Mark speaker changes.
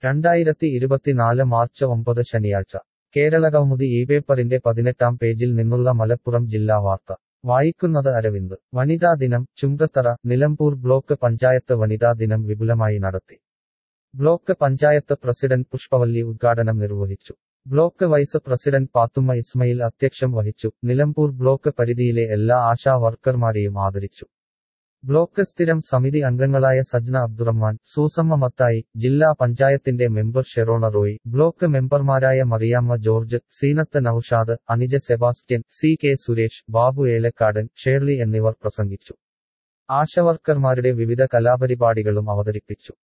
Speaker 1: രണ്ടായിരത്തി ഇരുപത്തിനാല് മാർച്ച് ഒമ്പത് ശനിയാഴ്ച കേരളകൗമുദി ഈ പേപ്പറിന്റെ പതിനെട്ടാം പേജിൽ നിന്നുള്ള മലപ്പുറം ജില്ലാ വാർത്ത വായിക്കുന്നത് അരവിന്ദ് വനിതാ ദിനം ചുങ്കത്തറ നിലമ്പൂർ ബ്ലോക്ക് പഞ്ചായത്ത് വനിതാ ദിനം വിപുലമായി നടത്തി ബ്ലോക്ക് പഞ്ചായത്ത് പ്രസിഡന്റ് പുഷ്പവല്ലി ഉദ്ഘാടനം നിർവഹിച്ചു block vice president Pathumma Ismail അധ്യക്ഷം വഹിച്ചു നിലമ്പൂർ ബ്ലോക്ക് പരിധിയിലെ എല്ലാ ആശാ വർക്കർമാരെയും ആദരിച്ചു ബ്ലോക്ക് സ്ഥിരം സമിതി അംഗങ്ങളായ സജ്ന അബ്ദുറഹ്മാൻ സൂസമ്മ മത്തായി ജില്ലാ പഞ്ചായത്തിന്റെ മെമ്പർ ഷെറോണ റോയ് ബ്ലോക്ക് മെമ്പർമാരായ മറിയാമ്മ ജോർജ് സീനത്ത് നൌഷാദ് അനിജ സെബാസ്റ്റ്യൻ സി കെ സുരേഷ് ബാബു ഏലക്കാടൻ ഷേർലി എന്നിവർ പ്രസംഗിച്ചു ആശവർക്കർമാരുടെ വിവിധ കലാപരിപാടികളും അവതരിപ്പിച്ചു